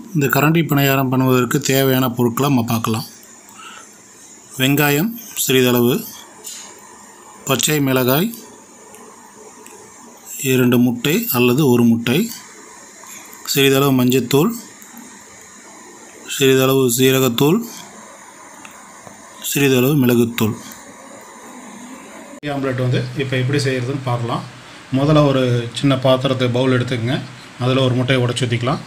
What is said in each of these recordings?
இந்த கரண்டி பணியாரம் பண்ணுவதற்கு தேவையான பொருட்களை நம்ம பார்க்கலாம் வெங்காயம் சிறிதளவு பச்சை மிளகாய் இரண்டு முட்டை அல்லது ஒரு முட்டை சிறிதளவு மஞ்சத்தூள் சிறிதளவு சீரகத்தூள் சிறிதளவு மிளகுத்தூள் ஆம்லெட் வந்து இப்போ எப்படி செய்கிறதுன்னு பார்க்கலாம் முதல்ல ஒரு சின்ன பாத்திரத்தை பவுல் எடுத்துக்கங்க அதில் ஒரு முட்டையை உடச்சி ஊற்றிக்கலாம்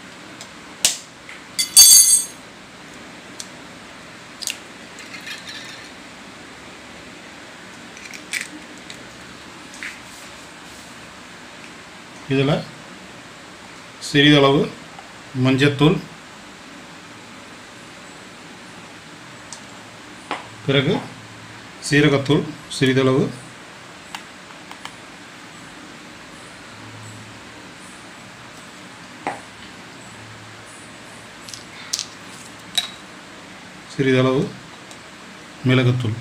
இதில் சிறிதளவு மஞ்சத்தூள் பிறகு சீரகத்தூள் சிறிதளவு சிறிதளவு மிளகுத்தூள்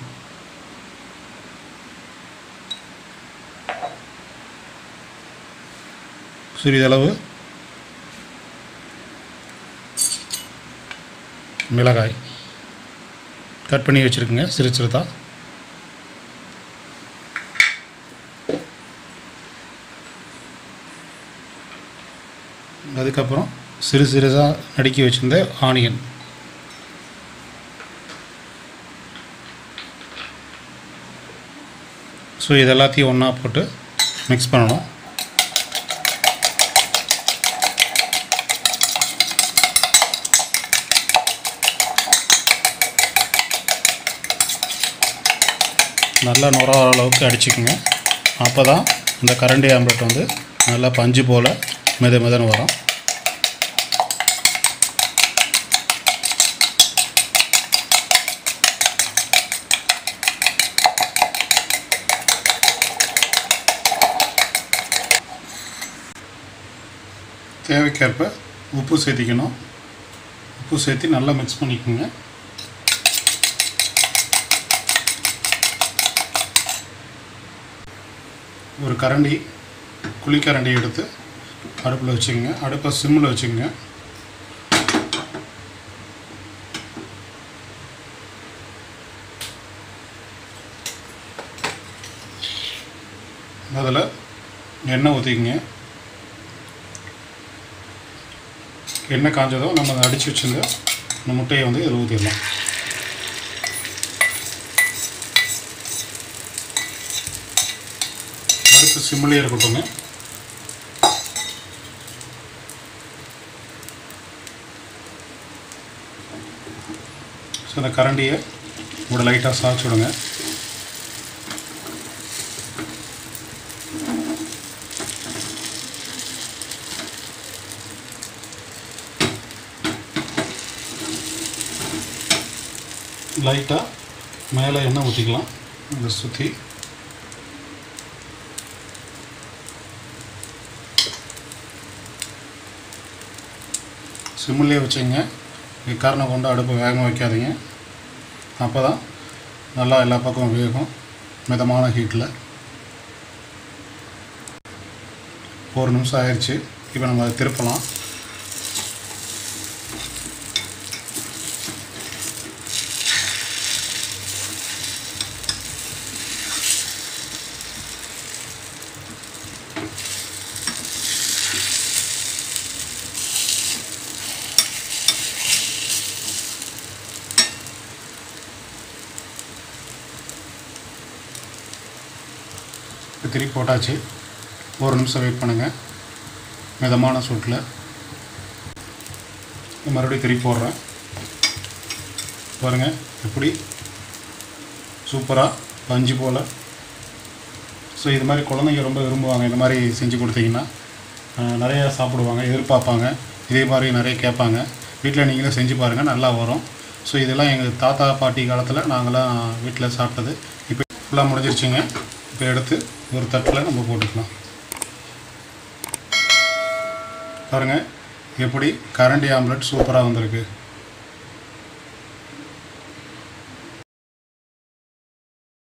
சிறிதளவு மிளகாய் கட் பண்ணி வச்சுருக்குங்க சிறு சிறுதாக அதுக்கப்புறம் சிறு சிறுதாக நடுக்கி வச்சுருந்த ஆனியன் ஸோ இது எல்லாத்தையும் ஒன்றா போட்டு மிக்ஸ் பண்ணணும் நல்லா நுர வர அளவுக்கு அடிச்சுக்குங்க அப்போ தான் இந்த கரண்டி ஆம்லெட் வந்து நல்லா பஞ்சு போல் மெத மெதன்னு வரும் தேவைக்கேற்ப உப்பு சேர்த்திக்கணும் உப்பு சேர்த்து நல்லா மிக்ஸ் பண்ணிக்கோங்க ஒரு கரண்டி குழிக்கரண்டி எடுத்து அடுப்பில் வச்சுக்கோங்க அடுப்பை சிம்மில் வச்சுக்கோங்க அதில் எண்ணெய் ஊற்றிக்கங்க எண்ணெய் காஞ்சதும் நம்ம அதை அடித்து வச்சுருந்த இந்த முட்டையை வந்து இதில் ஊற்றிடலாம் அடுப்பு சிம்மிலே இருக்கட்டுங்க ஸோ இந்த கரண்டியை கூட லைட்டாக சாய்ச்சி விடுங்க லைட்டாக மேலே எண்ணெய் ஊற்றிக்கலாம் இதை சுற்றி சிம்மிலே வச்சுங்க காரணம் கொண்டு அடுப்பு வேகமாக வைக்காதீங்க அப்போ தான் நல்லா எல்லா பக்கமும் வேகும் மிதமான ஹீட்டில் ஒரு நிமிஷம் ஆயிடுச்சு இப்போ நம்ம அதை திருப்பலாம் இப்போ திருப்பி போட்டாச்சு ஒரு நிமிஷம் வெயிட் பண்ணுங்கள் மிதமான சூட்டில் மறுபடியும் திருப்பி போடுறேன் பாருங்கள் எப்படி சூப்பராக பஞ்சு போல் ஸோ இது மாதிரி குழந்தைங்க ரொம்ப விரும்புவாங்க இந்த மாதிரி செஞ்சு கொடுத்தீங்கன்னா அஹ், நிறைய சாப்பிடுவாங்க எதிர்பார்ப்பாங்க இதே மாதிரி நிறைய கேட்பாங்க வீட்டில் நீங்களே செஞ்சு பாருங்கள் நல்லா வரும் ஸோ இதெல்லாம் எங்கள் தாத்தா பாட்டி காலத்தில் நாங்களாம் வீட்டில் சாப்பிட்டது இப்போ ஃபுல்லாக முடிஞ்சிருச்சுங்க இப்போ எடுத்து ஒரு தட்டில் நம்ம போட்டுக்கலாம் பாருங்கள் எப்படி கரண்டி ஆம்லெட் சூப்பராக வந்திருக்கு